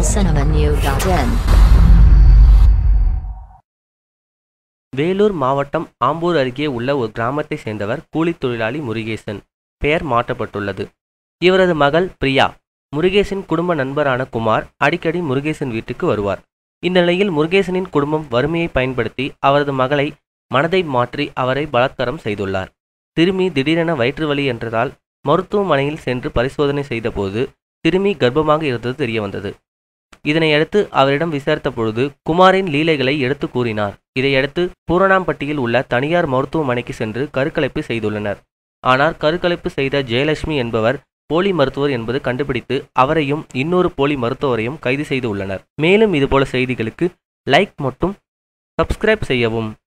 tamilcinemanew.in Vellore மாவட்டம் ஆம்பூர் அருகே உள்ள ஒரு கிராமத்தை சேர்ந்தவர் கூலித் தொழிலாளி முருகேசன் பெயர் மாற்றப்பட்டுள்ளது இவரது மகள் பிரியா முருகேசன் குடும்ப நண்பரான குமார் அடிக்கடி முருகேசன் வீட்டுக்கு வருவார் இந்த நிலையில் முருகேசனின் குடும்பம் வறுமையை பயன்படுத்தி அவரது மகளை மனதை மாற்றி அவரை பலாத்காரம் செய்துள்ளார் சிறுமி திடீரென வயிற்று வலி என்றதால் மருத்துவமனையில் சென்று பரிசோதனை செய்தபோது சிறுமி கர்ப்பமாக இருந்தது தெரியவந்தது இதனையடுத்து அவரிடம் விசாரித்த பொழுது குமாரின் லீலைகளை எடுத்து கூறினார் இதையடுத்து பூரணாம்பட்டியில் உள்ள தனியார் மருத்துவமனைக்கு சென்று கருக்கலைப்பு செய்துள்ளனர் ஆனால் கருக்கலைப்பு செய்த ஜெயலட்சுமி என்பவர் போலி மருத்துவர் என்பது கண்டுபிடித்து அவரையும் இன்னொரு போலி மருத்துவரையும் கைது செய்து உள்ளனர் மேலும் இதுபோல செய்திகளுக்கு லைக் மற்றும் சப்ஸ்கிரைப் செய்யவும்